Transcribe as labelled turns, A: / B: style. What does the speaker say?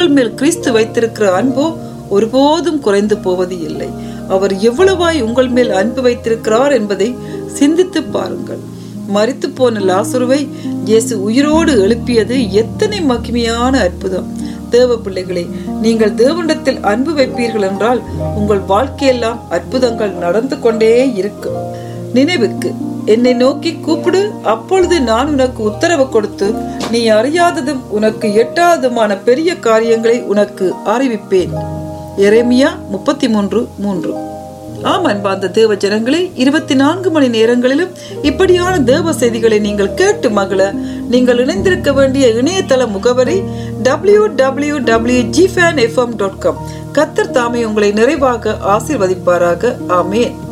A: மக்கள் மேல் கிறிஸ்து வைத்திருக்கிற அன்போ ஒருபோதும் குறைந்து போவது இல்லை அவர் எவ்வளவாய் உங்கள் மேல் அன்பு வைத்திருக்கிறார் என்பதை சிந்தித்து பாருங்கள் மரித்து போன லாசுருவை இயேசு உயிரோடு எழுப்பியது எத்தனை மகிமையான அற்புதம் தேவ பிள்ளைகளே நீங்கள் தேவனிடத்தில் அன்பு வைப்பீர்கள் என்றால் உங்கள் வாழ்க்கையெல்லாம் அற்புதங்கள் நடந்து கொண்டே இருக்கும் நினைவுக்கு என்னை நோக்கி கூப்பிடு அப்பொழுது நான் உனக்கு உத்தரவு கொடுத்து நீ அறியாததும் உனக்கு எட்டாததுமான பெரிய காரியங்களை உனக்கு அறிவிப்பேன் எரேமியா முப்பத்தி மூன்று மூன்று ஆம் அன்பார்ந்த தேவ ஜனங்களே இருபத்தி நான்கு மணி நேரங்களிலும் இப்படியான தேவ செய்திகளை நீங்கள் கேட்டு மகள நீங்கள் இணைந்திருக்க வேண்டிய இணையதள முகவரி டபிள்யூ டபிள்யூ டபிள்யூ ஜிஃபேன் எஃப்எம் டாட் காம் கத்தர் தாமே உங்களை நிறைவாக ஆசீர்வதிப்பாராக ஆமேன்